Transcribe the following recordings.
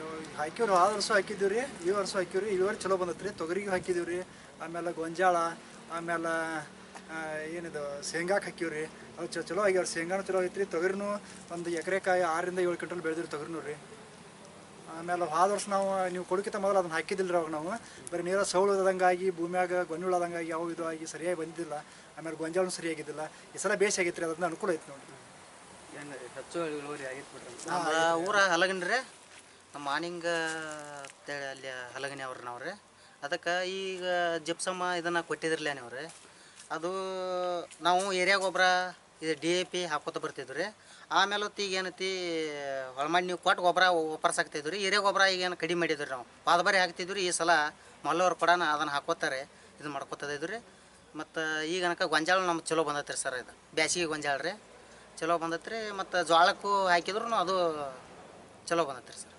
ಹಾಕಿವ್ರಿ ಆದ ವರ್ಷ ಹಾಕಿದ್ದೀವಿ ರೀ ಈ ವರ್ಷ ಹಾಕಿವ್ರಿ ಇಳುವರಿ ಚಲೋ ಬಂದೈತೆ ರೀ ತೊಗರಿಗೆ ಹಾಕಿದ್ದೀವಿ ರೀ ಆಮೇಲೆ ಗೊಂಜಾಳ ಆಮೇಲೆ ಆ, ಏನಿದು ಶೇಂಗಾಕ್ಕೆ ಹಾಕಿವ್ರಿ ಅದು ಚ ಚಲೋ ಆಗ್ಯಾವ ಶೇಂಗಾನು ಚಲೋ ಐತ್ರಿ ತೊಗರಿನೂ ಒಂದು ಎಕರೆಕಾಯಿ ಆರರಿಂದ ಏಳು ಕ್ವಿಂಟಲ್ ಬೆಳೆದಿರಿ ತೊಗರಿನೂ ರೀ ಆಮೇಲೆ ಹೋದ ವರ್ಷ ನಾವು ನೀವು ಕೊಡೋಕ್ಕಿಂತ ಮೊದಲು ಅದನ್ನ ಹಾಕಿದ್ದಿಲ್ಲ ರೀ ಅವಾಗ ನಾವು ಬರೀ ನೀರ ಸೌಳು ಆಗಿ ಭೂಮಿಯಾಗ ಗೊನ್ನುಳದಂಗಾಗಿ ಯಾವ ಇದು ಆಗಿ ಸರಿಯಾಗಿ ಬಂದಿದ್ದಿಲ್ಲ ಆಮೇಲೆ ಗೊಂಜಾಳನು ಸರಿಯಾಗಿದ್ದಿಲ್ಲ ಈ ಸಲ ಬೇಸಿ ಆಗೈತೆ ರೀ ಅದನ್ನ ಅನುಕೂಲ ಐತೆ ನೋಡಿ ಏನು ಹೆಚ್ಚು ಇಳುವರಿ ಆಗೈತೆ ಬಿಡ್ರಿ ನಮ್ಮ ಊರ ಹಲಗನ್ ರೀ ನಮ್ಮ ಮಾನಿಂಗ ಅಂತೇಳಿ ಅಲ್ಲಿ ಹಲಗನಿ ಅವ್ರಿ ನಾವು ರೀ ಅದಕ್ಕೆ ಈಗ ಜಿಪ್ಸಮ್ಮ ಇದನ್ನು ಕೊಟ್ಟಿದ್ರಲ್ಲ ನೀವು ರೀ ಅದು ನಾವು ಏರಿಯಾ ಗೊಬ್ಬರ ಇದು ಡಿ ಎ ಪಿ ಹಾಕೋತ ಬರ್ತಿದ್ವಿ ರೀ ಆಮೇಲೆ ಹೊತ್ತು ಈಗ ಏನೈತಿ ಹೊಳ್ಮಾಡಿ ನೀವು ಕೊಟ್ಟು ಗೊಬ್ಬರ ವಾಪರ್ಸಾಕ್ತಿದ್ವಿ ರೀ ಏರಿಯಾ ಗೊಬ್ಬರ ಈಗ ಏನು ಕಡಿಮೆ ಮಾಡಿದ್ವಿ ರೀ ನಾವು ಪಾದಬಾರಿ ಹಾಕ್ತಿದ್ವಿ ರೀ ಈ ಸಲ ಮಲ್ಲವ್ರು ಕೂಡ ಅದನ್ನು ಹಾಕೋತಾರೆ ಇದು ಮಾಡ್ಕೋತದ ಇದ್ವಿ ರೀ ಮತ್ತು ಈಗ ಅನಕ ಗೊಂಜಾಳ ನಮ್ಗೆ ಚಲೋ ಬಂದೈತೆ ರೀ ಸರ್ ಇದು ಬ್ಯಾಸಿಗೆ ಗೊಂಜಾಳ ರೀ ಚಲೋ ಬಂದೈತೆ ರೀ ಮತ್ತು ಜೋಳಕ್ಕೂ ಹಾಕಿದ್ರು ಅದು ಚಲೋ ಬಂದೈತೆ ರೀ ಸರ್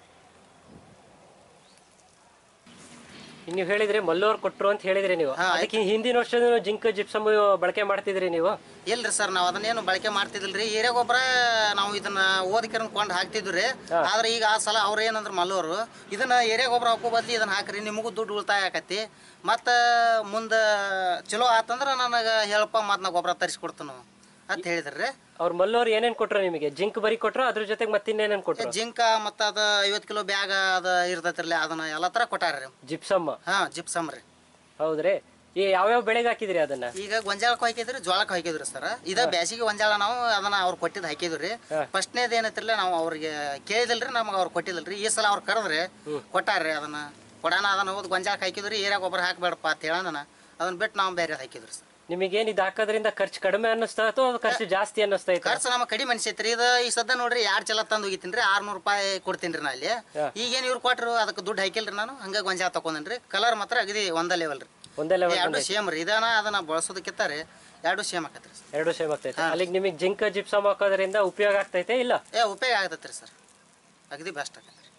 ನೀವು ಹೇಳಿದ್ರಿ ಮಲ್ಲೋರ್ ಕೊಟ್ರು ಅಂತ ಹೇಳಿದ್ರಿ ನೀವು ಹಾ, ಅದಕ್ಕೆ ಹಿಂದಿನ ವರ್ಷ ಜಿಂಕ್ ಜಿಪ್ಸಮ್ ಬಳಕೆ ಮಾಡ್ತಿದ್ರಿ ನೀವು ಇಲ್ರಿ ಸರ್ ನಾವು ಅದನ್ನೇನು ಬಳಕೆ ಮಾಡ್ತಿದ್ದಿಲ್ಲ ರೀ ಏರಿಯಾ ಗೊಬ್ಬರ ನಾವು ಇದನ್ನ ಓದಕ್ಕೆ ಕೊಂಡು ಹಾಕ್ತಿದ್ವಿ ರೀ ಆದ್ರೆ ಈಗ ಆ ಸಲ ಅವ್ರು ಏನಂದ್ರೆ ಮಲ್ಲೋರು ಇದನ್ನ ಏರಿಯಾ ಗೊಬ್ಬರ ಹಾಕೋ ಬದ್ಲಿ ಇದನ್ನ ಹಾಕ್ರಿ ನಿಮಗೂ ದುಡ್ಡು ಉಳಿತಾಯ ಆಕತಿ ಮತ್ತು ಮುಂದೆ ಚಲೋ ಆತಂದ್ರೆ ನನಗೆ ಹೇಳಪ್ಪ ಮತ್ತು ನಾ ಗೊಬ್ಬರ ತರಿಸ್ಕೊಡ್ತೀನಿ ಅಂತ ಹೇಳಿದ್ರಿ ರೀ ಅವ್ರ ಮಲ್ಲೋರ್ ಏನೇನ್ ಕೊಟ್ರು ನಿಮಗೆ ಜಿಂಕ್ ಬರಿ ಕೊಟ್ರು ಅದ್ರ ಜೊತೆಗೆ ಮತ್ತಿನ್ನೇನೇನ್ ಕೊಟ್ರು ಜಿಂಕ ಮತ್ತು ಅದು ಐವತ್ತು ಕಿಲೋ ಬ್ಯಾಗ್ ಅದು ಇರ್ತೈತ್ರಲ್ಲ ಅದನ್ನ ಎಲ್ಲ ಥರ ಕೊಟ್ಟಾರ ರೀ ಜಿಪ್ಸಮ್ ಹಾಂ ಜಿಪ್ಸಮ್ ರೀ ಹೌದ್ರಿ ಈ ಯಾವ್ಯಾವ ಬೆಳೆಗೆ ಹಾಕಿದ್ರಿ ಅದನ್ನ ಈಗ ಗೊಂಜಾಳಕ್ಕೆ ಹಾಕಿದ್ರಿ ಜೋಳಕ್ಕೆ ಹಾಕಿದ್ರಿ ಸರ್ ಇದ ಬ್ಯಾಸಿಗೆ ಗೊಂಜಾಳ ನಾವು ಅದನ್ನ ಅವ್ರು ಕೊಟ್ಟಿದ್ದು ಹಾಕಿದ್ವಿ ರೀ ಫಸ್ಟ್ನೇದು ಏನೈತಿರ್ಲ ನಾವು ಅವ್ರಿಗೆ ಕೇಳಿದಿಲ್ರಿ ನಮಗೆ ಅವ್ರು ಕೊಟ್ಟಿದಿಲ್ರಿ ಈ ಸಲ ಅವ್ರು ಕರೆದ್ರಿ ಕೊಟ್ಟಾರ್ರಿ ಅದನ್ನ ಕೊಡಾನ ಅದನ್ನ ಹೋದ್ ಗೊಂಜಾಳಕ್ಕೆ ಹಾಕಿದ್ರಿ ಏರಿಯಾ ಗೊಬ್ಬರ ಹಾಕ್ಬೇಡಪ್ಪ ಅಂತ ಹೇಳೋಣ ಅದನ್ನ ಬಿಟ್ಟು ನಾವು ಬೇರೆ ಹಾಕಿದ್ರಿ ಸರ್ ನಿಮಗೇನ್ ಇದು ಹಾಕೋದ್ರಿಂದ ಖರ್ಚು ಕಡಿಮೆ ಅನ್ನಿಸ್ತಾ ಅಥವಾ ಖರ್ಚು ಜಾಸ್ತಿ ಅನ್ನಿಸ್ತಾ ಇತ್ತು ಖರ್ಚು ನಮಗೆ ಕಡಿಮೆ ಅನ್ಸೈತ್ರಿ ಇದು ಈ ಸದ್ದ ನೋಡ್ರಿ ಎರಡು ಚಲ ತಂದು ಹೋಗಿತೀನಿ ರೀ ಆರ್ನೂರು ರೂಪಾಯಿ ಕೊಡ್ತೀನಿ ರೀ ನಾ ಅಲ್ಲಿ ಈಗೇನು ಇವ್ರು ಕೊಟ್ರು ಅದಕ್ಕೆ ದುಡ್ಡು ಹಾಕಿಲ್ರಿ ನಾನು ಹಂಗೆ ಗೊಂಜಾಳ ತಗೊಂಡೇನಿ ಕಾಲರ್ ಮಾತ್ರ ಅಗದಿ ಒಂದ ಲೆವೆಲ್ ರೀ ಒಂದೇ ಲೆವೆಲ್ ಎರಡು ಸೇಮ್ ರೀ ಇದನ್ನ ಅದನ್ನ ಬಳಸೋದಕ್ಕಿಂತ ರೀ ಎರಡು ಸೇಮ್ ಆಕತ್ರಿ ಸರ್ ಎರಡು ಸೇಮ್ ಆಗ್ತೈತೆ ಅಲ್ಲಿಗೆ ನಿಮಗೆ ಜಿಂಕ್ ಜಿಪ್ಸಮ್ ಹಾಕೋದ್ರಿಂದ ಉಪಯೋಗ ಆಗ್ತೈತೆ ಇಲ್ಲ ಏ ಉಪಯೋಗ ಆಗತ್ತೆ ರೀ ಸರ್ ಅಗದಿ ಬೆಸ್ಟ್ ಆಗತ್ತೆ ರೀ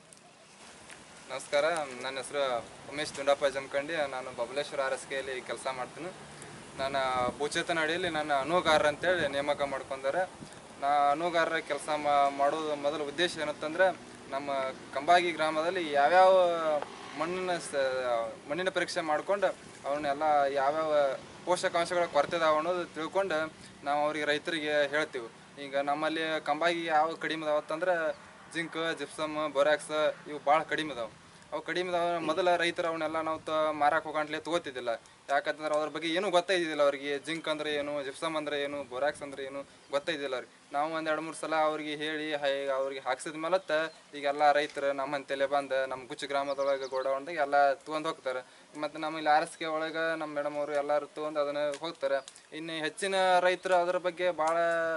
ನಮಸ್ಕಾರ ನನ್ನ ಹೆಸರು ಉಮೇಶ್ ದುಂಡಪ್ಪ ಜಮಖಂಡಿ ನಾನು ಬಬಲೇಶ್ವರ ಆರ್ ಎಸ್ ಕೆಯಲ್ಲಿ ಕೆಲಸ ಮಾಡ್ತೀನಿ ನಾನು ಭೂಚೇತನ ಅಡಿಯಲ್ಲಿ ನನ್ನ ಅನುಗಾರ ಅಂತೇಳಿ ನೇಮಕ ಮಾಡ್ಕೊಂಡಾರೆ ನಾ ಅನುಗಾರರ ಕೆಲಸ ಮಾಡೋದು ಮೊದಲ ಉದ್ದೇಶ ಏನಂತಂದ್ರೆ ನಮ್ಮ ಕಂಬಾಗಿ ಗ್ರಾಮದಲ್ಲಿ ಯಾವ್ಯಾವ ಮಣ್ಣಿನ ಸ ಮಣ್ಣಿನ ಪರೀಕ್ಷೆ ಮಾಡ್ಕೊಂಡು ಅವನ್ನೆಲ್ಲ ಯಾವ್ಯಾವ ಪೋಷಕಾಂಶಗಳ ಕೊರತೆ ಅದಾವ ಅನ್ನೋದು ತಿಳ್ಕೊಂಡು ನಾವು ಅವ್ರಿಗೆ ರೈತರಿಗೆ ಹೇಳ್ತೀವಿ ಈಗ ನಮ್ಮಲ್ಲಿ ಕಂಬಾಗಿ ಯಾವ ಕಡಿಮೆ ಅದಾವತ್ತಂದ್ರೆ ಜಿಂಕ್ ಜಿಪ್ಸಮ್ ಬೊರಾಕ್ಸ್ ಇವು ಭಾಳ ಕಡಿಮೆ ಅದಾವ ಅವು ಕಡಿಮೆ ಅದಾವ ಮೊದಲ ರೈತರು ಅವನ್ನೆಲ್ಲ ನಾವು ತ ಮಾರಕ್ಕೆ ಹೋಗಂಟ್ಲೆ ತಗೋತಿದ್ದಿಲ್ಲ ಯಾಕಂತಂದ್ರೆ ಅದ್ರ ಬಗ್ಗೆ ಏನೂ ಗೊತ್ತಾಯ್ದಿಲ್ಲ ಅವ್ರಿಗೆ ಜಿಂಕ್ ಅಂದ್ರೆ ಏನು ಜಿಪ್ಸಮ್ ಅಂದ್ರೆ ಏನು ಬೊರಾಕ್ಸ್ ಅಂದ್ರೆ ಏನು ಗೊತ್ತಾಯ್ದಿಲ್ಲ ಅವ್ರಿಗೆ ನಾವು ಒಂದು ಎರಡು ಮೂರು ಸಲ ಅವ್ರಿಗೆ ಹೇಳಿ ಹೈ ಅವ್ರಿಗೆ ಹಾಕ್ಸಿದ ಮೇಲತ್ತ ಈಗೆಲ್ಲ ರೈತರು ನಮ್ಮಂತೆಲೆ ಬಂದು ನಮ್ಮ ಗುಚ್ಚ ಗ್ರಾಮದೊಳಗೆ ಗೋಡೌನ್ದಾಗ ಎಲ್ಲ ತೊಗೊಂಡು ಹೋಗ್ತಾರೆ ಮತ್ತು ನಮ್ಮ ಇಲ್ಲಿ ಆರ್ ಎಸ್ ಕೆ ಒಳಗೆ ನಮ್ಮ ಮೇಡಮ್ ಅವರು ಎಲ್ಲರೂ ತೊಗೊಂಡು ಅದನ್ನು ಹೋಗ್ತಾರೆ ಇನ್ನು ಹೆಚ್ಚಿನ ರೈತರು ಅದ್ರ ಬಗ್ಗೆ ಭಾಳ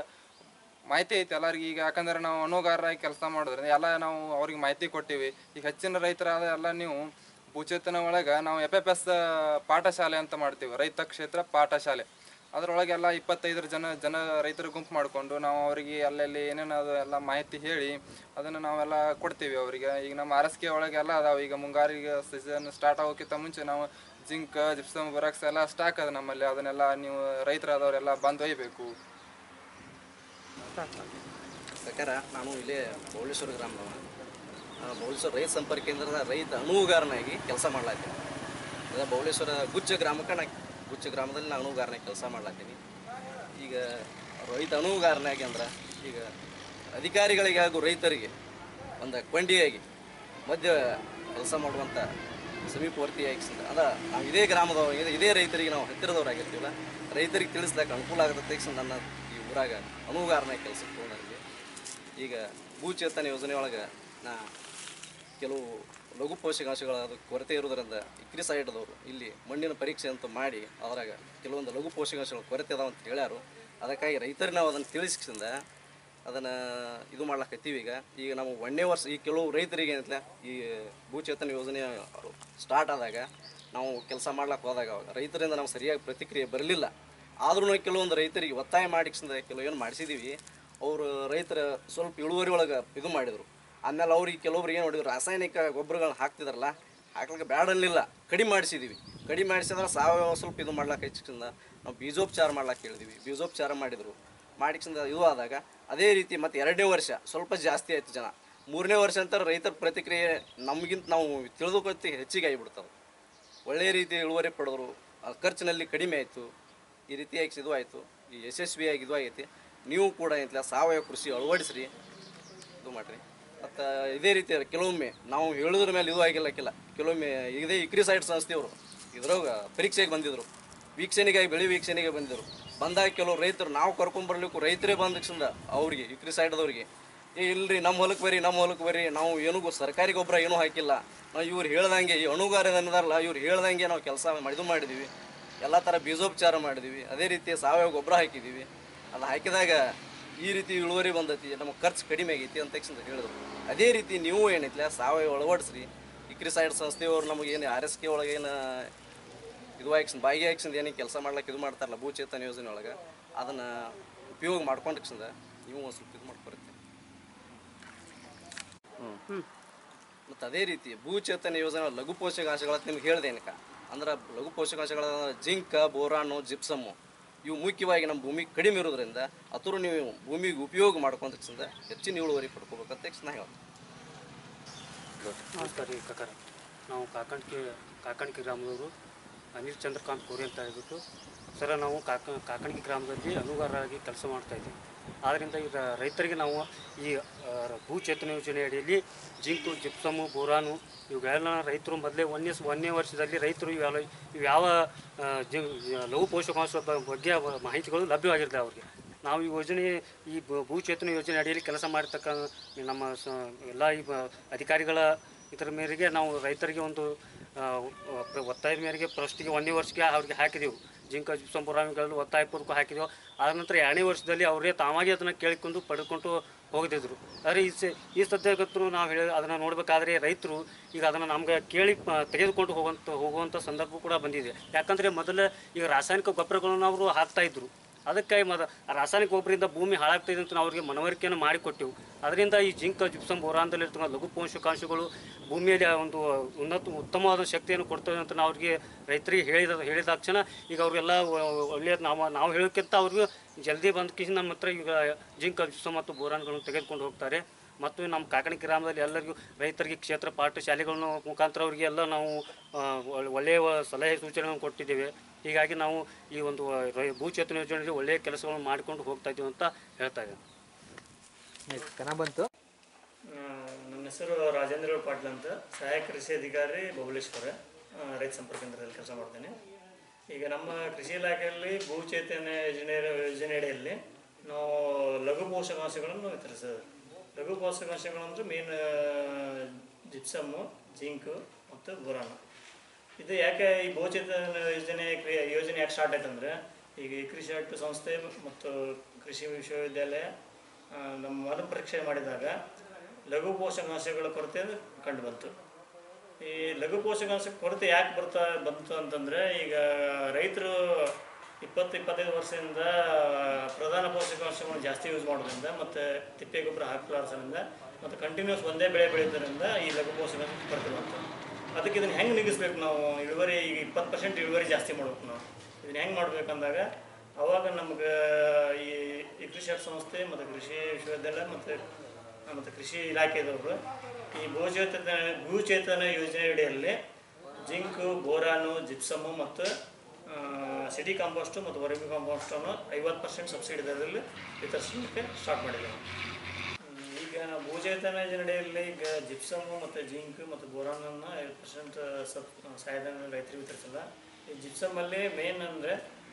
ಮಾಹಿತಿ ಐತಿ ಎಲ್ಲರಿಗೆ ಈಗ ಯಾಕಂದ್ರೆ ನಾವು ಅನುಗಾರರಾಗಿ ಕೆಲಸ ಮಾಡೋದ್ರಿಂದ ಎಲ್ಲ ನಾವು ಅವ್ರಿಗೆ ಮಾಹಿತಿ ಕೊಟ್ಟಿವಿ ಈಗ ಹೆಚ್ಚಿನ ರೈತರಾದ ಎಲ್ಲ ನೀವು ಭೂಚೇತನ ಒಳಗೆ ನಾವು ಎಫ್ ಎಫ್ ಎಸ್ ಪಾಠಶಾಲೆ ಅಂತ ಮಾಡ್ತೀವಿ ರೈತ ಕ್ಷೇತ್ರ ಪಾಠಶಾಲೆ ಅದರೊಳಗೆಲ್ಲ ಇಪ್ಪತ್ತೈದರ ಜನ ಜನ ರೈತರ ಗುಂಪು ಮಾಡಿಕೊಂಡು ನಾವು ಅವರಿಗೆ ಅಲ್ಲಲ್ಲಿ ಏನೇನು ಅದು ಎಲ್ಲ ಮಾಹಿತಿ ಹೇಳಿ ಅದನ್ನು ನಾವೆಲ್ಲ ಕೊಡ್ತೀವಿ ಅವರಿಗೆ ಈಗ ನಮ್ಮ ಆರ್ ಎಸ್ ಕೆ ಒಳಗೆಲ್ಲ ಅದಾವೆ ಈಗ ಮುಂಗಾರಿಗೆ ಸೀಸನ್ ಸ್ಟಾರ್ಟ್ ಆಗೋಕ್ಕಿಂತ ಮುಂಚೆ ನಾವು ಜಿಂಕ್ ಜಿಪ್ಸಮ್ ಬರಾಕ್ಸ್ ಎಲ್ಲ ಸ್ಟಾಕ್ ಅದ ನಮ್ಮಲ್ಲಿ ಅದನ್ನೆಲ್ಲ ನೀವು ರೈತರಾದವರೆಲ್ಲ ಬಂದು ಒಯ್ಯಬೇಕು ಪ್ರಕಾರ ನಾನು ಇಲ್ಲೇ ಬೌಳೇಶ್ವರ ಗ್ರಾಮದವ ಆ, ಬೌಳೇಶ್ವರ ರೈತ ಸಂಪರ್ಕ ಕೇಂದ್ರದ ರೈತ ಅನುಗಾರನಾಗಿ ಕೆಲಸ ಮಾಡ್ಲಾತೀನಿ ಅದ ಬೌಳೇಶ್ವರ ಗುಚ್ಚ ಗ್ರಾಮಕ್ಕೆ ನಾ ಗುಚ್ಚ ಗ್ರಾಮದಲ್ಲಿ ನಾನು ಅನುಗಾರನಾಗಿ ಕೆಲಸ ಮಾಡ್ಲಾತೀನಿ ಈಗ ರೈತ ಅನುಗಾರನಾಗಿ ಅಂದ್ರೆ ಈಗ ಅಧಿಕಾರಿಗಳಿಗೆ ಹಾಗೂ ರೈತರಿಗೆ ಒಂದು ಕೊಂಡಿಯಾಗಿ ಮಧ್ಯ ಕೆಲಸ ಮಾಡುವಂಥ ಸಮೀಪವರ್ತಿಯಾಗಿ ಅದ ನಾವು ಇದೇ ಗ್ರಾಮದವ್ರು ಇದೇ- ಇದೇ ರೈತರಿಗೆ ನಾವು ಹತ್ತಿರದವರಾಗಿರ್ತೀವಲ್ಲ ರೈತರಿಗೆ ತಿಳಿಸ್ಲಿಕ್ಕೆ ಅನುಕೂಲ ಆಗತ್ತೆ ನನ್ನ ಈ ಊರಾಗ ಅನುಗಾರನಾಗಿ ಕೆಲಸಕ್ಕೆ ನನಗೆ ಈಗ ಭೂಚೇತನ ಯೋಜನೆ ಒಳಗೆ ನಾ ಕೆಲವು ಲಘು ಪೋಷಕಾಂಶಗಳ ಅದು ಕೊರತೆ ಇರೋದರಿಂದ ಇಕ್ರಿ ಸೈಡ್ದವರು ಇಲ್ಲಿ ಮಣ್ಣಿನ ಪರೀಕ್ಷೆ ಅಂತ ಮಾಡಿ ಅದ್ರಾಗ ಕೆಲವೊಂದು ಲಘು ಪೋಷಕಾಂಶಗಳ ಕೊರತೆ ಅದಾವ ಅಂತ ಹೇಳ್ಯಾರು ಅದಕ್ಕಾಗಿ ರೈತರಿಗೆ ನಾವು ಅದನ್ನು ತಿಳಿಸ್ಕಿಂದ ಅದನ್ನು ಇದು ಮಾಡ್ಲಕತ್ತೀವಿ ಈಗ ಈಗ ನಾವು ಒಂದನೇ ವರ್ಷ ಈ ಕೆಲವು ರೈತರಿಗೆ ಏನಂತಲ್ಲ ಈ ಭೂಚೇತನ ಯೋಜನೆ ಸ್ಟಾರ್ಟ್ ಆದಾಗ ನಾವು ಕೆಲಸ ಮಾಡ್ಲಕ್ಕೆ ಹೋದಾಗ ಅವಾಗ ರೈತರಿಂದ ನಾವು ಸರಿಯಾಗಿ ಪ್ರತಿಕ್ರಿಯೆ ಬರಲಿಲ್ಲ ಆದ್ರೂ ಕೆಲವೊಂದು ರೈತರಿಗೆ ಒತ್ತಾಯ ಮಾಡಿಕ್ಸಿಂದ ಕೆಲವು ಏನು ಮಾಡಿಸಿದ್ದೀವಿ ಅವರು ರೈತರ ಸ್ವಲ್ಪ ಇಳುವರಿ ಒಳಗೆ ಇದು ಮಾಡಿದರು ಆಮೇಲೆ ಅವ್ರಿಗೆ ಕೆಲವೊಬ್ರು ಏನು ಮಾಡಿದ್ರು ರಾಸಾಯನಿಕ ಗೊಬ್ಬರಗಳನ್ನ ಹಾಕ್ತಿದಾರಲ್ಲ ಹಾಕ್ಲಿಕ್ಕೆ ಬ್ಯಾಡ ಅನ್ನಲಿಲ್ಲ ಕಡಿಮೆ ಮಾಡಿಸಿದ್ದೀವಿ ಕಡಿಮೆ ಮಾಡಿಸಿದ್ರೆ ಸಾವಯವ ಸ್ವಲ್ಪ ಇದು ಮಾಡ್ಲಿಕ್ಕೆ ಹೆಚ್ಚಿಂದ ನಾವು ಬೀಜೋಪಚಾರ ಮಾಡ್ಲಿಕ್ಕೆ ಹೇಳಿದ್ವಿ ಬೀಜೋಪಚಾರ ಮಾಡಿದರು ಮಾಡಿಕ್ಸಿಂದ ಇದು ಆದಾಗ ಅದೇ ರೀತಿ ಮತ್ತು ಎರಡನೇ ವರ್ಷ ಸ್ವಲ್ಪ ಜಾಸ್ತಿ ಆಯಿತು ಜನ ಮೂರನೇ ವರ್ಷ ಅಂತ ರೈತರ ಪ್ರತಿಕ್ರಿಯೆ ನಮಗಿಂತ ನಾವು ತಿಳಿದುಕೊತ್ತಿ ಹೆಚ್ಚಿಗೆ ಆಗಿಬಿಡ್ತಾವೆ ಒಳ್ಳೆಯ ರೀತಿ ಇಳುವರಿ ಪಡೆದ್ರು ಆ ಖರ್ಚಿನಲ್ಲಿ ಕಡಿಮೆ ಆಯಿತು ಈ ರೀತಿಯಾಗಿ ಇದು ಆಯಿತು ಈ ಯಶಸ್ವಿಯಾಗಿ ಇದು ಆಗೈತಿ ನೀವು ಕೂಡ ಇಂತಲ ಸಾವಯವ ಕೃಷಿ ಅಳವಡಿಸ್ರಿ ಇದು ಮಾಡಿರಿ ಮತ್ತು ಇದೇ ರೀತಿ ಕೆಲವೊಮ್ಮೆ ನಾವು ಹೇಳೋದ್ರ ಮೇಲೆ ಇದು ಆಗಿಲ್ಲಕ್ಕಿಲ್ಲ ಕೆಲವೊಮ್ಮೆ ಇದೇ ಇಕ್ರಿ ಸೈಡ್ ಸಂಸ್ಥೆಯವರು ಇದ್ರಾಗ ಪರೀಕ್ಷೆಗೆ ಬಂದಿದ್ರು ವೀಕ್ಷಣೆಗಾಗಿ ಬೆಳೆ ವೀಕ್ಷಣೆಗೆ ಬಂದಿದ್ರು ಬಂದಾಗ ಕೆಲವು ರೈತರು ನಾವು ಕರ್ಕೊಂಬರ್ಲಿಕ್ಕೂ ರೈತರೇ ಬಂದಕ್ಷಿಂದ ಅವ್ರಿಗೆ ಇಕ್ರಿ ಸೈಡ್ದವ್ರಿಗೆ ಏ ಇಲ್ರಿ ನಮ್ಮ ಹೊಲಕ್ಕೆ ಬರ್ರಿ ನಮ್ಮ ಹೊಲಕ್ಕೆ ಬರ್ರಿ ನಾವು ಏನೂ ಗೊ- ಸರ್ಕಾರಿ ಗೊಬ್ಬರ ಏನೂ ಹಾಕಿಲ್ಲ ನಾವು ಇವ್ರು ಹೇಳ್ದಂಗೆ ಈ ಅಣುಗಾರ ಅನ್ನೋದಾರಲ್ಲ ಇವ್ರು ಹೇಳ್ದಂಗೆ ನಾವು ಕೆಲಸ ಇದು ಮಾಡಿದ್ವಿ ಎಲ್ಲ ಥರ ಬೀಜೋಪಚಾರ ಮಾಡಿದ್ವಿ ಅದೇ ರೀತಿ ಸಾವಯವ ಗೊಬ್ಬರ ಹಾಕಿದ್ದೀವಿ ಅದು ಹಾಕಿದಾಗ ಈ ರೀತಿ ಇಳುವರಿ ಬಂದೈತಿ ನಮಗೆ ಖರ್ಚು ಕಡಿಮೆ ಆಗೈತಿ ಅಂತ ತಕ್ಷಣ ಹೇಳಿದ್ರು ಅದೇ ರೀತಿ ನೀವು ಏನೈತಿಲ್ಲ ಸಾವಯವ ಅಳವಡಿಸ್ರಿ ಇಕ್ರಿ ಸೈಡ್ ಸಂಸ್ಥೆಯವ್ರು ನಮಗೆ ಏನು ಆರ್ ಎಸ್ ಕೆ ಒಳಗೆ ಏನು ಇದು ಆಕ್ಷನ್ ಬಾಯಿಗೆ ಆಕ್ಷನ್ ಏನು ಕೆಲಸ ಮಾಡ್ಲಿಕ್ಕೆ ಇದು ಮಾಡ್ತಾರಲ್ಲ ಭೂಚೇತನ ಯೋಜನೆ ಒಳಗೆ ಅದನ್ನು ಉಪಯೋಗ ಮಾಡ್ಕೊಂಡಕ್ಷಂದ ನೀವು ಒಂದು ಸ್ವಲ್ಪ ಇದು ಮಾಡ್ಕೊರುತ್ತೆ ಹ್ಞೂ ಮತ್ತು ಅದೇ ರೀತಿ ಭೂಚೇತನ ಯೋಜನೆ ಲಘು ಪೋಷಕಾಂಶಗಳ ನಿಮ್ಗೆ ಹೇಳ್ದೆ ಏನಕ್ಕ ಅಂದ್ರೆ ಲಘು ಪೋಷಕಾಂಶಗಳ ಜಿಂಕ ಬೋರಾನು ಜಿಪ್ಸಮ್ಮು ಇವು ಮುಖ್ಯವಾಗಿ ನಮ್ಮ ಭೂಮಿ ಕಡಿಮೆ ಇರೋದ್ರಿಂದ ಅತರು ನೀವು ಭೂಮಿಗೆ ಉಪಯೋಗ ಮಾಡ್ಕೊಂತ ಹೆಚ್ಚಿನ ಇಳುವರಿ ಪಡ್ಕೋಬೇಕಂತ ನಾ ಹೇಳ್ತೀನಿ ನಮಸ್ಕಾರ ರೀ ಕಾಕಾರ ನಾವು ಕಾಕಣಿಕೆ ಕಾಕಣಿಕೆ ಗ್ರಾಮದವರು ಅನಿಲ್ ಚಂದ್ರಕಾಂತ್ ಕೋರಿ ಅಂತ ಹೇಳ್ಬಿಟ್ಟು ಸರ ನಾವು ಕಾಕ ಕಾಕಣಿಕೆ ಗ್ರಾಮದಲ್ಲಿ ಅನುಗಾರರಾಗಿ ಕೆಲಸ ಮಾಡ್ತಾ ಇದ್ದೀವಿ ಆದ್ದರಿಂದ ಈಗ ರೈತರಿಗೆ ನಾವು ಈ ಆ, ಭೂಚೇತನ ಯೋಜನೆ ಅಡಿಯಲ್ಲಿ ಜಿಂಕು ಜಿಪ್ಸಮು ಬೋರಾನು ಇವುಗಳೆಲ್ಲ ರೈತರು ಮೊದಲೇ ಒಂದನೇ ಸ- ಒಂದನೇ ವರ್ಷದಲ್ಲಿ ರೈತರು ಇವೆಲ್ಲ ಇವು ಯಾವ ಆ, ಜಿ ಲಘು ಪೋಷಕಾಂಶ ಬ- ಬಗ್ಗೆ ಅವ ಮಾಹಿತಿಗಳು ಲಭ್ಯವಾಗಿರ್ತವೆ ಅವ್ರಿಗೆ ನಾವು ಈ ಯೋಜನೆ ಈ ಭೂ- ಭೂಚೇತನ ಯೋಜನೆ ಅಡಿಯಲ್ಲಿ ಕೆಲಸ ಮಾಡಿರ್ತಕ್ಕ ನಮ್ಮ ಸ ಎಲ್ಲ ಈ ಬ- ಅಧಿಕಾರಿಗಳ ಇದರ ಮೇರೆಗೆ ನಾವು ರೈತರಿಗೆ ಒಂದು ಆ, ಪ್ರ- ಒತ್ತಾಯದ ಮೇರೆಗೆ ಫಸ್ಟಿಗೆ ಒಂದನೇ ವರ್ಷಕ್ಕೆ ಅವ್ರಿಗೆ ಹಾಕಿದೆವು ಜಿಂಕ ಜಿಪ್ಸಂಪುರಾಮಿಗಳು ಒತ್ತಾಯಪೂರ್ವಕ ಹಾಕಿದೆವು ಆದ ನಂತರ ಎರಡನೇ ವರ್ಷದಲ್ಲಿ ಅವರೇ ತಾವಾಗಿ ಅದನ್ನು ಕೇಳಿಕೊಂಡು ಪಡ್ಕೊಂಡು ಹೋಗ್ತಿದ್ರು ಆದರೆ ಈ ಸ ಈ ಸದ್ಯಗಂತೂ ನಾವು ಹೇಳಿ ಅದನ್ನು ನೋಡಬೇಕಾದ್ರೆ ರೈತರು ಈಗ ಅದನ್ನು ನಮ್ಗೆ ಕೇಳಿ ಪ- ತೆಗೆದುಕೊಂಡು ಹೋಗುವಂಥ ಹೋಗುವಂಥ ಸಂದರ್ಭ ಕೂಡ ಬಂದಿದೆ ಯಾಕಂದರೆ ಮೊದಲು ಈಗ ರಾಸಾಯನಿಕ ಗೊಬ್ಬರಗಳನ್ನು ಅವರು ಹಾಕ್ತಾ ಇದ್ರು ಅದಕ್ಕಾಗಿ ಮದ ಆ ರಾಸಾಯನಿಕ ಗೊಬ್ಬರದಿಂದ ಭೂಮಿ ಹಾಳಾಗ್ತಿದೆ ಅಂತ ನಾವು ಅವರಿಗೆ ಮನವರಿಕೆಯನ್ನು ಮಾಡಿಕೊಟ್ಟೆವು ಅದರಿಂದ ಈ ಜಿಂಕ್ ಜಿಪ್ಸಮ್ ಬೋರಾನ್ದಲ್ಲಿರ್ತಕ್ಕಂಥ ಲಘು ಪೋಷಕಾಂಶಗಳು ಭೂಮಿಯಲ್ಲಿ ಆ ಒಂದು ಉನ್ನತ ಉತ್ತಮವಾದ ಶಕ್ತಿಯನ್ನು ಕೊಡ್ತವೆ ಅಂತ ನಾವು ಅವ್ರಿಗೆ ರೈತರಿಗೆ ಹೇಳಿದ ಹೇಳಿದ ತಕ್ಷಣ ಈಗ ಅವರೆಲ್ಲ ಒಳ್ಳೆಯ ನಾವು ನಾವು ಹೇಳೋಕ್ಕಿಂತ ಅವ್ರಿಗೆ ಜಲ್ದಿ ಬಂದ ಕಿಸಿ ನಮ್ಮ ಹತ್ರ ಈಗ ಜಿಂಕ್ ಜಿಪ್ಸಮ್ ಮತ್ತು ಬೋರಾನ್ಗಳನ್ನು ತೆಗೆದುಕೊಂಡು ಹೋಗ್ತಾರೆ ಮತ್ತು ನಮ್ಮ ಕಾಕಣಿ ಗ್ರಾಮದಲ್ಲಿ ಎಲ್ಲರಿಗೂ ರೈತರಿಗೆ ಕ್ಷೇತ್ರ ಪಾಠ ಶಾಲೆಗಳನ್ನು ಮುಖಾಂತರ ಅವರಿಗೆ ಎಲ್ಲ ನಾವು ಆ, ಒಳ್ಳೆ- ಒಳ್ಳೆಯ ಸಲಹೆ ಸೂಚನೆಗಳನ್ನು ಕೊಟ್ಟಿದ್ದೇವೆ ಹೀಗಾಗಿ ನಾವು ಈ ಒಂದು ರೈ- ಭೂಚೇತನ ಯೋಜನೆಯಲ್ಲಿ ಒಳ್ಳೆಯ ಕೆಲಸಗಳನ್ನು ಮಾಡಿಕೊಂಡು ಹೋಗ್ತಾ ಇದ್ದೀವಿ ಅಂತ ಹೇಳ್ತಾ ಇದ್ದೇನೆ ಬಂತು ನನ್ನ ಹೆಸರು ರಾಜೇಂದ್ರ ಪಾಟೀಲ್ ಅಂತ ಸಹಾಯಕ ಕೃಷಿ ಅಧಿಕಾರಿ ಬಬಲೇಶ್ವರ ಆ, ರೈತ ಸಂಪರ್ಕ ಕೇಂದ್ರದಲ್ಲಿ ಕೆಲಸ ಮಾಡ್ತೇನೆ ಈಗ ನಮ್ಮ ಕೃಷಿ ಇಲಾಖೆಯಲ್ಲಿ ಭೂಚೇತನ ಯೋಜನೆ ಯೋಜನೆ ಅಡಿಯಲ್ಲಿ ನಾವು ಲಘು ಪೋಷಕಾಂಶಗಳನ್ನು ವಿತರಿಸೋದು ಲಘು ಪೋಷಕಾಂಶಗಳಂದ್ರೆ ಮೇನ್ ಜಿಪ್ಸಮ್ಮು ಜಿಂಕು ಮತ್ತು ಬುರಾನ ಇದು ಯಾಕೆ ಈ ಭೂಚೇತನ ಯೋಜನೆ ಕ್ರಿಯೆ- ಯೋಜನೆ ಯಾಕೆ ಸ್ಟಾರ್ಟ್ ಆಯ್ತಂದ್ರೆ ಈಗ ಈ ಕೃಷಿ ಅಟ್ಟು ಸಂಸ್ಥೆ ಮತ್ತು ಕೃಷಿ ವಿಶ್ವವಿದ್ಯಾಲಯ ಆ, ನಮ್ಮ ಮರು ಪರೀಕ್ಷೆ ಮಾಡಿದಾಗ ಲಘು ಪೋಷಕಾಂಶಗಳ ಕೊರತೆ ಕಂಡು ಬಂತು ಈ ಲಘು ಪೋಷಕಾಂಶ ಕೊರತೆ ಯಾಕೆ ಬರ್ತಾ ಬಂತು ಅಂತಂದರೆ ಈಗ ರೈತರು ಇಪ್ಪತ್ತು ಇಪ್ಪತ್ತೈದು ವರ್ಷದಿಂದ ಪ್ರಧಾನ ಪೋಷಕಾಂಶಗಳನ್ನು ಜಾಸ್ತಿ ಯೂಸ್ ಮಾಡೋದ್ರಿಂದ ಮತ್ತು ತಿಪ್ಪೆ ಗೊಬ್ಬರ ಹಾಕಲಾರ್ಸೋದ್ರಿಂದ ಮತ್ತು ಕಂಟಿನ್ಯೂಸ್ ಒಂದೇ ಬೆಳೆ ಬೆಳೆಯೋದ್ರಿಂದ ಈ ಲಘು ಪೋಷಕಾಂಶ ಕೊರತೆ ಬಂತು ಅದಕ್ಕೆ ಇದನ್ನು ಹೆಂಗೆ ನಿಗಿಸ್ಬೇಕು ನಾವು ಇಳುವರಿ ಈಗ ಇಪ್ಪತ್ತು ಪರ್ಸೆಂಟ್ ಇಳುವರಿ ಜಾಸ್ತಿ ಮಾಡ್ಬೇಕು ನಾವು ಇದನ್ನು ಹೆಂಗೆ ಮಾಡ್ಬೇಕಂದಾಗ ಅವಾಗ ನಮ್ಗೆ ಈ ಈ ಕೃಷಿ ಅರ್ಥ ಸಂಸ್ಥೆ ಮತ್ತು ಕೃಷಿ ವಿಶ್ವವಿದ್ಯಾಲಯ ಮತ್ತು ಮತ್ತು ಕೃಷಿ ಇಲಾಖೆದವರು ಈ ಭೂಚೇತನ ಭೂಚೇತನ ಯೋಜನೆ ಅಡಿಯಲ್ಲಿ ಜಿಂಕು ಬೋರಾನು ಜಿಪ್ಸಮು ಮತ್ತು ಆ, ಸಿಟಿ ಕಾಂಪೋಸ್ಟು ಮತ್ತು ವರ್ಮಿ ಕಾಂಪೋಸ್ಟನ್ನು ಐವತ್ತು ಪರ್ಸೆಂಟ್ ಸಬ್ಸಿಡಿ ದರದಲ್ಲಿ ವಿತರಿಸಲಿಕ್ಕೆ ಸ್ಟಾರ್ಟ್ ಮಾಡಿದ್ದೇವೆ ಹ್ಮ್, ಈಗ ನಾವು ಭೂಚೇತನ ಯೋಜನೆಯಲ್ಲಿ ಈಗ ಜಿಪ್ಸಮು ಮತ್ತು ಜಿಂಕ್ ಮತ್ತು ಬೋರಾನನ್ನು ಐವತ್ತು ಪರ್ಸೆಂಟ್ ಸಬ್ ಸಹಾಯಧನ ರೈತರಿಗೆ ವಿತರಿಸಲ್ಲ ಈ ಜಿಪ್ಸಮಲ್ಲಿ ಮೇನ್ ಅಂದರೆ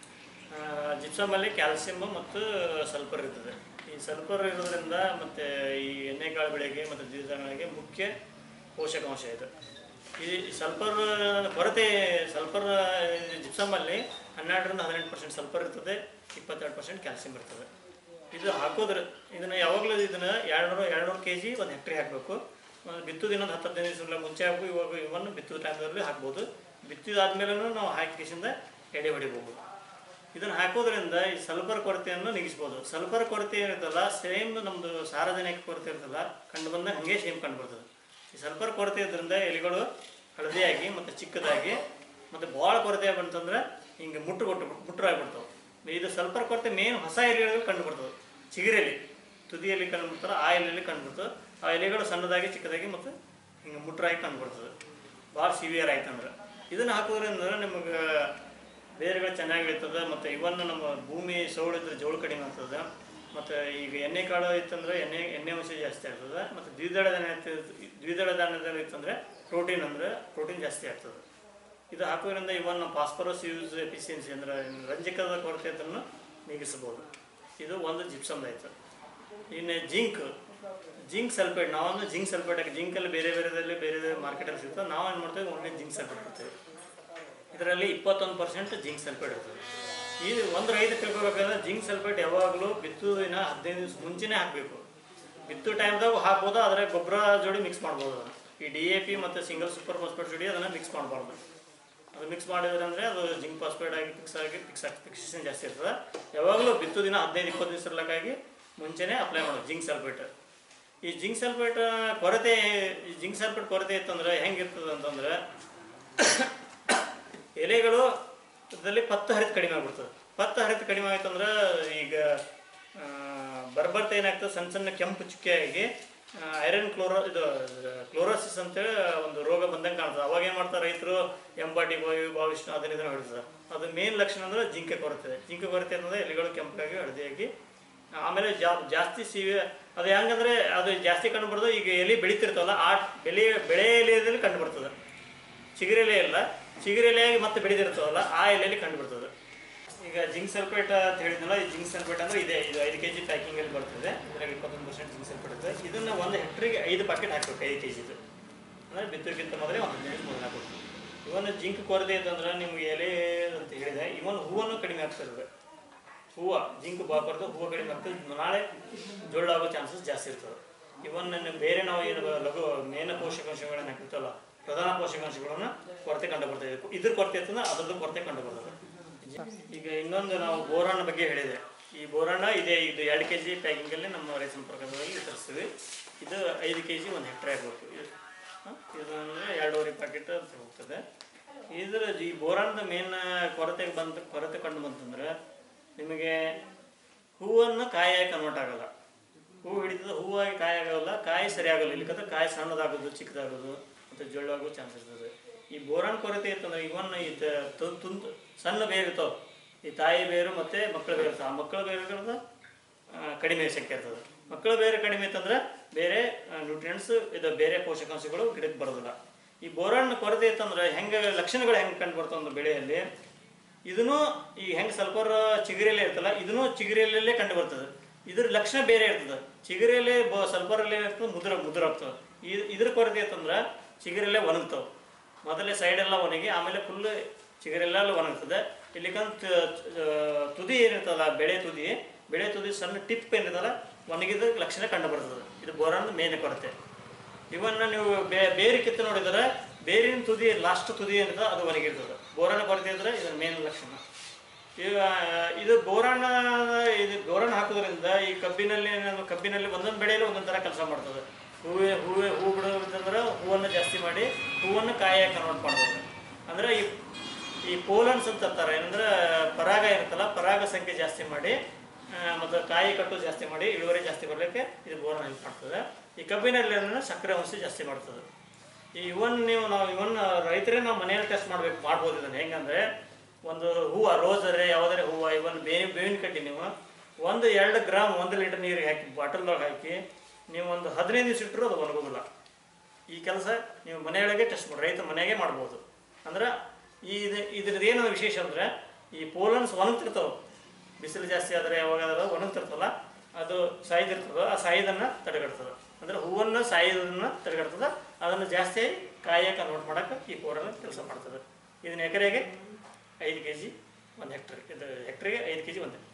ಜಿಪ್ಸಮಲ್ಲಿ ಕ್ಯಾಲ್ಸಿಯಮ್ ಮತ್ತು ಸಲ್ಫರ್ ಇರ್ತದೆ ಈ ಸಲ್ಫರ್ ಇರೋದ್ರಿಂದ ಮತ್ತು ಈ ಎಣ್ಣೆಕಾಳು ಬೆಳೆಗೆ ಮತ್ತು ದ್ವಿದಳಗಳಿಗೆ ಮುಖ್ಯ ಪೋಷಕಾಂಶ ಇದು ಈ ಸಲ್ಫರ್ ಕೊರತೆ ಸಲ್ಫರ್ ಜಿಪ್ಸಮಲ್ಲಿ ಹನ್ನೆರಡರಿಂದ ಹದಿನೆಂಟು ಪರ್ಸೆಂಟ್ ಸಲ್ಫರ್ ಇರ್ತದೆ ಇಪ್ಪತ್ತೆರಡು ಪರ್ಸೆಂಟ್ ಕ್ಯಾಲ್ಸಿಯಂ ಇರ್ತದೆ ಇದು ಹಾಕೋದ್ರ ಇದನ್ನು ಯಾವಾಗಲೂ ಇದನ್ನು ಎರಡುನೂರು ಎರಡುನೂರು ಕೆ ಜಿ ಒಂದು ಹೆಕ್ಟ್ರಿ ಹಾಕಬೇಕು ಬಿತ್ತುದು ಇನ್ನೊಂದು ಹತ್ತು ಹದಿನೈದು ದಿವಸ ಮುಂಚೆ ಹಾಕು ಇವಾಗ ಇವನ್ ಬಿತ್ತುವ ಟೈಮ್ದಲ್ಲಿ ಹಾಕ್ಬೋದು ಬಿತ್ತಿದಾದ್ಮೇಲೂ ನಾವು ಹಾಕಿ ಕಿಸಿಂದ ಎಡೆ ಹೊಡಿಬೋದು ಇದನ್ನು ಹಾಕೋದ್ರಿಂದ ಈ ಸಲ್ಫರ್ ಕೊರತೆಯನ್ನು ನೀಗಿಸ್ಬೋದು ಸಲ್ಫರ್ ಕೊರತೆ ಏನಿರ್ತಲ್ಲ ಸೇಮ್ ನಮ್ಮದು ಸಾರ್ವಜನಿಕ ಕೊರತೆ ಇರ್ತಲ್ಲ ಕಂಡು ಬಂದ ಹಾಗೆ ಸೇಮ್ ಕಂಡು ಬರ್ತದೆ ಈ ಸಲ್ಫರ್ ಕೊರತೆ ಇದ್ರಿಂದ ಎಲೆಗಳು ಹಳದಿಯಾಗಿ ಮತ್ತು ಚಿಕ್ಕದಾಗಿ ಮತ್ತು ಭಾಳ ಕೊರತೆ ಬಂತಂದ್ರೆ ಹಿಂಗೆ ಮುಟ್ಟು ಕೊಟ್ಟು ಮುಟ್ಟರಾಗ್ಬಿಡ್ತಾವೆ ಇದು ಸಲ್ಫರ್ ಕೊರತೆ ಮೇನ್ ಹೊಸ ಎಲೆಗಳು ಕಂಡು ಬರ್ತದೆ ಚಿಗುರೆಲೆ ತುದಿಯಲ್ಲಿ ಕಂಡು ಬರ್ತಾರೆ ಆ ಎಲೆಯಲ್ಲಿ ಕಂಡು ಬರ್ತದೆ ಆ ಎಲೆಗಳು ಸಣ್ಣದಾಗಿ ಚಿಕ್ಕದಾಗಿ ಮತ್ತು ಹಿಂಗೆ ಮುಟ್ರಾಗಿ ಕಂಡುಬರ್ತದೆ ಭಾಳ ಸಿವಿಯರ್ ಆಯ್ತಂದ್ರೆ ಇದನ್ನು ಹಾಕೋದ್ರಿಂದ ನಿಮಗೆ ಬೇರುಗಳು ಚೆನ್ನಾಗಿ ಇರ್ತದೆ ಮತ್ತು ಇವನ್ ನಮ್ಮ ಭೂಮಿ ಸೌಳಿದ್ರೆ ಜೋಳು ಕಡಿಮೆ ಆಗ್ತದೆ ಮತ್ತು ಈಗ ಎಣ್ಣೆ ಕಾಳು ಇತ್ತಂದ್ರೆ ಎಣ್ಣೆ ಎಣ್ಣೆ ಅಂಶ ಜಾಸ್ತಿ ಆಗ್ತದೆ ಮತ್ತು ದ್ವಿದಳ ಧಾನ್ಯ ಇತ್ತು- ದ್ವಿದಳ ಧಾನ್ಯದಲ್ಲಿ ಇತ್ತಂದ್ರೆ ಪ್ರೋಟೀನ್ ಅಂದರೆ ಪ್ರೋಟೀನ್ ಜಾಸ್ತಿ ಆಗ್ತದೆ ಇದು ಹಾಕೋದ್ರಿಂದ ಇವನ್ ಫಾಸ್ಫರಸ್ ಯೂಸ್ ಎಫಿಷಿಯನ್ಸಿ ಅಂದರೆ ರಂಜಕದ ಕೊರತೆ ಅದನ್ನು ನೀಗಿಸಬಹುದು ಇದು ಒಂದು ಜಿಪ್ಸಮ್ ಆಯ್ತು ಇನ್ನು ಜಿಂಕ್ ಜಿಂಕ್ ಸಲ್ಫೇಟ್ ನಾವೊಂದು ಜಿಂಕ್ ಸಲ್ಫೇಟ್ ಹಾಕಿ ಜಿಂಕಲ್ಲಿ ಬೇರೆ ಬೇರೆದಲ್ಲಿ ಬೇರೆ ಬೇರೆ ಮಾರ್ಕೆಟಲ್ಲಿ ಸಿಗ್ತದೆ ನಾವು ಏನು ಮಾಡ್ತೇವೆ ಓನ್ಲಿ ಜಿಂಕ್ ಸಲ್ಫೇಟ್ ಕೊಡ್ತೇವೆ ಇದರಲ್ಲಿ ಇಪ್ಪತ್ತೊಂದು ಪರ್ಸೆಂಟ್ ಜಿಂಕ್ ಸಲ್ಫೇಟ್ ಇರ್ತದೆ ಈ ಒಂದು ರೈತ ತಿಳ್ಕೊಬೇಕಾದ್ರೆ ಜಿಂಕ್ ಸಲ್ಫೇಟ್ ಯಾವಾಗಲೂ ಬಿತ್ತುವಿನ ಹದಿನೈದು ದಿವಸ ಮುಂಚೆನೇ ಹಾಕಬೇಕು ಬಿತ್ತು ಟೈಮ್ದಾಗ ಹಾಕ್ಬೋದು ಆದರೆ ಗೊಬ್ಬರ ಜೋಡಿ ಮಿಕ್ಸ್ ಮಾಡ್ಬೋದು ಅದನ್ನು ಈ ಡಿ ಎ ಪಿ ಮತ್ತು ಸಿಂಗಲ್ ಸೂಪರ್ ಫಾಸ್ಫೇಟ್ ಜೋಡಿ ಅದನ್ನು ಮಿಕ್ಸ್ ಮಾಡಬಾರ್ದು ಅದು ಮಿಕ್ಸ್ ಮಾಡಿದ್ರೆ ಅಂದರೆ ಅದು ಜಿಂಕ್ ಫಾಸ್ಫೇಟ್ ಆಗಿ ಫಿಕ್ಸ್ ಆಗಿ ಫಿಕ್ಸ್ ಆಗಿ ಫಿಕ್ಸೇಷನ್ ಜಾಸ್ತಿ ಇರ್ತದೆ ಯಾವಾಗಲೂ ಬಿತ್ತು ದಿನ ಹದಿನೈದು ಇಪ್ಪತ್ತು ದಿವಸ ಇರ್ಲಕ್ಕಾಗಿ ಮುಂಚೆನೇ ಅಪ್ಲೈ ಮಾಡೋದು ಜಿಂಕ್ ಸಲ್ಫೇಟ್ ಈ ಜಿಂಕ್ ಸಲ್ಫೇಟ್ ಕೊರತೆ ಈ ಜಿಂಕ್ ಸಲ್ಫೇಟ್ ಕೊರತೆ ಇತ್ತಂದ್ರೆ ಹೆಂಗಿರ್ತದೆ ಅಂತಂದ್ರೆ ಎಲೆಗಳು ಇದರಲ್ಲಿ ಪತ್ತು ಹರಿತ ಕಡಿಮೆ ಆಗ್ಬಿಡ್ತದೆ ಪತ್ತು ಹರಿತ ಕಡಿಮೆ ಆಯ್ತಂದ್ರೆ ಈಗ ಆ, ಬರ್ಬರ್ತ ಏನಾಗ್ತದೆ ಸಣ್ಣ ಸಣ್ಣ ಕೆಂಪು ಚುಕ್ಕೆಯಾಗಿ ಐರನ್ ಕ್ಲೋರೋ ಇದು ಕ್ಲೋರೋಸಿಸ್ ಅಂತೇಳಿ ಒಂದು ರೋಗ ಬಂದಂಗೆ ಕಾಣ್ತದೆ ಅವಾಗ ಏನು ಮಾಡ್ತಾರೆ ರೈತರು ಎಂಬಾಟಿ ಬಾವಿ ಬಾವಿಷ್ಣು ಅದನ್ನ ಇದನ್ನ ಹೊಡಿತಾರೆ ಅದು ಮೇನ್ ಲಕ್ಷಣ ಅಂದ್ರೆ ಜಿಂಕೆ ಕೊರತೆ ಜಿಂಕೆ ಕೊರತೆ ಅನ್ನೋದು ಎಲೆಗಳು ಕೆಂಪಾಗಿ ಹಳದಿಯಾಗಿ ಆಮೇಲೆ ಜಾ ಜಾಸ್ತಿ ಸಿವಿ ಅದು ಹೆಂಗಂದ್ರೆ ಅದು ಜಾಸ್ತಿ ಕಂಡು ಬರೋದು ಈಗ ಎಲೆ ಬೆಳಿತಿರ್ತವಲ್ಲ ಆ ಬೆಳೆ ಬೆಳೆ ಎಲೆಯಲ್ಲಿ ಕಂಡು ಬರ್ತದೆ ಚಿಗುರು ಎಲೆ ಇಲ್ಲ ಚಿಗುರು ಎಲೆಯಾಗಿ ಮತ್ತೆ ಬೆಳೆದಿರ್ತವಲ್ಲ ಆ ಎಲೆಯಲ್ಲಿ ಕಂಡು ಬರ್ತದೆ ಈಗ ಜಿಂಕ್ ಸಲ್ಫೇಟ್ ಅಂತ ಹೇಳಿದ್ನಲ್ಲ ಈ ಜಿಂಕ್ ಸಲ್ಫೇಟ್ ಅಂದ್ರೆ ಇದೆ ಇದು ಐದು ಕೆ ಜಿ ಪ್ಯಾಕಿಂಗಲ್ಲಿ ಬರ್ತದೆ ಇದ್ರಾಗ ಇಪ್ಪತ್ತೊಂದು ಪರ್ಸೆಂಟ್ ಜಿಂಕ್ ಸಲ್ಫೇಟ್ ಇರ್ತದೆ ಇದನ್ನ ಒಂದು ಹೆಕ್ಟ್ರಿಗೆ ಐದು ಪ್ಯಾಕೆಟ್ ಹಾಕ್ಬೇಕು ಐದು ಕೆ ಜಿದು ಅಂದರೆ ಬಿತ್ತೋಕ್ಕಿಂತ ಮೊದಲೇ ಒಂದು ಹದಿನೈದು ಮೊದಲು ಹಾಕಬೇಕು ಇವನ್ ಜಿಂಕ್ ಕೊರತೆ ಇತ್ತಂದ್ರೆ ನಿಮ್ಗೆ ಎಲೆ ಅಂತ ಹೇಳಿದೆ ಇವನ್ ಹೂವನ್ನು ಕಡಿಮೆ ಆಗ್ತಿರ್ತದೆ ಹೂವು ಜಿಂಕ್ ಬಾಕರ್ದು ಹೂವು ಕಡಿಮೆ ಆಗ್ತದೆ ನಾಳೆ ಜೊಳ್ಳಾಗೋ ಚಾನ್ಸಸ್ ಜಾಸ್ತಿ ಇರ್ತದೆ ಇವನ್ ನೀವು ಬೇರೆ ನಾವು ಏನು ಲಘು ಮೇನ ಪೋಷಕಾಂಶಗಳನ್ನ ಹಾಕಿರ್ತಲ್ಲ ಪ್ರಧಾನ ಪೋಷಕಾಂಶಗಳನ್ನ ಕೊರತೆ ಕಂಡು ಬರ್ತದೆ ಇದ್ರ ಕೊರತೆ ಇರ್ತಂದ್ರೆ ಅದ್ರದ್ದು ಕೊರತೆ ಕಂಡು ಬರ್ತದೆ ಈಗ ಇನ್ನೊಂದು ನಾವು ಬೋರಾನ್ ಬಗ್ಗೆ ಹೇಳಿದೆ ಈ ಬೋರಾನ ಇದೆ ಇದು ಎರಡು ಕೆ ಜಿ ಪ್ಯಾಕಿಂಗಲ್ಲಿ ನಮ್ಮ ರೈತ ಸಂಪರ್ಕದಲ್ಲಿ ವಿತರಿಸ್ತೀವಿ ಇದು ಐದು ಕೆ ಜಿ ಒಂದು ಹೆಕ್ಟರ್ ಆಗಬೇಕು ಇದು ಹ? ಇದು ಅಂದರೆ ಎರಡೂವರೆ ಪ್ಯಾಕೆಟ್ ಅಂತ ಹೋಗ್ತದೆ ಇದ್ರ ಈ ಬೋರಾನ್ದ ಮೇನ್ ಕೊರತೆಗೆ ಬಂದ ಕೊರತೆ ಕಂಡು ಬಂತಂದ್ರೆ ನಿಮಗೆ ಹೂವನ್ನು ಕಾಯಿಯಾಗಿ ಕನ್ವರ್ಟ್ ಆಗಲ್ಲ ಹೂವು ಹಿಡಿತದ ಹೂವಾಗಿ ಕಾಯಿ ಆಗೋಲ್ಲ ಕಾಯಿ ಸರಿ ಆಗಲ್ಲ ಇಲ್ಲಿಕಂದ್ರೆ ಕಾಯಿ ಸಣ್ಣದಾಗೋದು ಚಿಕ್ಕದಾಗೋದು ಮತ್ತು ಜೊಳ್ಳಾಗೋ ಚಾನ್ಸ್ ಇರ್ತದೆ ಈ ಬೋರಾನ್ ಕೊರತೆ ಇರ್ತಂದ್ರೆ ಇವನ್ ಈ ತ- ತು- ತುಂತು ಸಣ್ಣ ಬೇರು ಇರ್ತಾವೆ ಈ ತಾಯಿ ಬೇರು ಮತ್ತು ಮಕ್ಕಳ ಬೇರು ಇರ್ತಾವೆ ಆ ಮಕ್ಕಳ ಬೇರುಗಳದ ಕಡಿಮೆ ಶಕ್ತಿ ಇರ್ತದೆ ಮಕ್ಕಳ ಬೇರೆ ಕಡಿಮೆ ಇತ್ತಂದ್ರೆ ಬೇರೆ ನ್ಯೂಟ್ರಿಯೆಂಟ್ಸ್ ಇದು ಬೇರೆ ಪೋಷಕಾಂಶಗಳು ಗಿಡಕ್ಕೆ ಬರೋದಿಲ್ಲ ಈ ಬೋರಾನ್ ಕೊರತೆ ಇತ್ತಂದ್ರೆ ಹೆಂಗೆ ಲಕ್ಷಣಗಳು ಹೆಂಗೆ ಕಂಡು ಬರ್ತವೆ ಬೆಳೆಯಲ್ಲಿ ಇದನ್ನು ಈ ಹೆಂಗೆ ಸಲ್ಫರ್ ಚಿಗುರೆಲೆ ಇರ್ತಲ್ಲ ಇದನ್ನು ಚಿಗುರೆಲಲ್ಲೇ ಕಂಡು ಬರ್ತದೆ ಇದ್ರ ಲಕ್ಷಣ ಬೇರೆ ಇರ್ತದೆ ಚಿಗುರೆಲೆ ಬ ಸಲ್ಫರಲ್ಲಿ ಏನಿರ್ತದೆ ಮುದ್ರ ಮುದ್ರ ಆಗ್ತದೆ ಇದ್- ಇದ್ರ ಕೊರತೆ ಇತ್ತಂದ್ರೆ ಚಿಗುರೆಲೆ ಒಣಗ್ತಾವೆ ಮೊದಲೇ ಸೈಡೆಲ್ಲ ಒಣಗಿ ಆಮೇಲೆ ಫುಲ್ ಚಿಗುರೆಲ್ಲ ಒಣಗ್ತದೆ ಇಲ್ಲಿಕಂತ ತುದಿ ಏನಿರ್ತಲ್ಲ ಬೆಳೆ ತುದಿ ಬೆಳೆ ತುದಿ ಸಣ್ಣ ಟಿಪ್ ಏನಿರ್ತಲ್ಲ ಒಣಗಿದ ಲಕ್ಷಣ ಕಂಡು ಬರ್ತದೆ ಇದು ಬೋರಾನ್ ಮೇನ್ ಕೊರತೆ ಇವನ್ನ ನೀವು ಬೇ ಬೇರೆ ಕಿತ್ತು ನೋಡಿದರೆ ಬೇರಿನ ತುದಿ ಲಾಸ್ಟ್ ತುದಿ ಏನಿದೆ ಅದು ಒಣಗಿರ್ತದೆ ಬೋರಾನ ಕೊರತೆ ಇದ್ರೆ ಇದು ಮೇನ್ ಲಕ್ಷಣ ಈಗ ಇದು ಬೋರಾನ ಇದು ಬೋರಾನ್ ಹಾಕೋದ್ರಿಂದ ಈ ಕಬ್ಬಿನಲ್ಲಿ ಏನಾದ್ರು ಕಬ್ಬಿನಲ್ಲಿ ಒಂದೊಂದು ಬೆಳೆಯಲ್ಲಿ ಒಂದೊಂದು ಥರ ಕೆಲಸ ಮಾಡ್ತದೆ ಹೂವೇ ಹೂವೇ ಹೂ ಬಿಡೋದಂದ್ರೆ ಹೂವನ್ನು ಜಾಸ್ತಿ ಮಾಡಿ ಹೂವನ್ನು ಕಾಯಿಯಾಗಿ ಕನ್ವರ್ಟ್ ಮಾಡ್ಬೋದು ಅಂದ್ರೆ ಈ ಈ ಪೋಲನ್ಸ್ ಅಂತ ಅಂತಾರೆ ಏನಂದ್ರೆ ಪರಾಗ ಇರುತ್ತಲ್ಲ ಪರಾಗ ಸಂಖ್ಯೆ ಜಾಸ್ತಿ ಮಾಡಿ ಆ, ಮತ್ತು ಕಾಯಿ ಕಟ್ಟು ಜಾಸ್ತಿ ಮಾಡಿ ಇಳುವರಿ ಜಾಸ್ತಿ ಬರಲಿಕ್ಕೆ ಇದು ಬೋರನ್ ಹೆಲ್ಪ್ ಮಾಡ್ತದೆ ಈ ಕಬ್ಬಿನಲ್ಲಿ ಏನಂದ್ರೆ ಸಕ್ಕರೆ ಅಂಶ ಜಾಸ್ತಿ ಮಾಡ್ತದೆ ಈ ಇವನ್ ನೀವು ನಾವು ಇವನ್ ರೈತರೇ ನಾವು ಮನೆಯಲ್ಲಿ ಟೆಸ್ಟ್ ಮಾಡ್ಬೇಕು ಮಾಡ್ಬೋದು ಇದನ್ನು ಹೆಂಗಂದ್ರೆ ಒಂದು ಹೂವು ರೋಸರೆ ಯಾವುದೇ ಹೂವು ಇವನ್ ಬೇವಿನ ಬೇವಿನ ಕಡ್ಡಿ ನೀವು ಒಂದು ಎರಡು ಗ್ರಾಮ್ ಒಂದು ಲೀಟರ್ ನೀರಿಗೆ ಹಾಕಿ ಬಾಟಲ್ದಾಗ ಹಾಕಿ ನೀವು ಒಂದು ಹದಿನೈದು ದಿವಸ ಇಟ್ಟರು ಅದು ಒಣಗೋದಿಲ್ಲ ಈ ಕೆಲಸ ನೀವು ಮನೆಯೊಳಗೆ ಟೆಸ್ಟ್ ಮಾಡಿ ರೈತ ಮನೆಯಾಗೆ ಮಾಡ್ಬೋದು ಅಂದ್ರೆ ಈ ಇದು- ಇದ್ರದ್ದು ಏನು ವಿಶೇಷ ಅಂದರೆ ಈ ಪೋಲನ್ಸ್ ಒಣಗ್ತಿರ್ತಾವೆ ಬಿಸಿಲು ಜಾಸ್ತಿ ಆದರೆ ಯಾವಾಗಾದ್ರೂ ಒಣಗ್ತಿರ್ತಲ್ಲ ಅದು ಸಾಯ್ದಿರ್ತದೆ ಆ ಸಾಯೋದನ್ನು ತಡೆಗಟ್ತದೆ ಅಂದರೆ ಹೂವನ್ನು ಸಾಯೋದನ್ನು ತಡೆಗಟ್ತದೆ ಅದನ್ನು ಜಾಸ್ತಿ ಕಾಯಿಯಾಗಿ ಕನ್ವರ್ಟ್ ಮಾಡೋಕೆ ಈ ಪೋರನ್ನು ಕೆಲಸ ಮಾಡ್ತದೆ ಇದನ್ನ ಎಕರೆಗೆ ಐದು ಕೆ ಜಿ ಒಂದು ಹೆಕ್ಟರ್ ಇದು ಹೆಕ್ಟ್ರಿಗೆ ಐದು ಕೆ ಜಿ ಒಂದು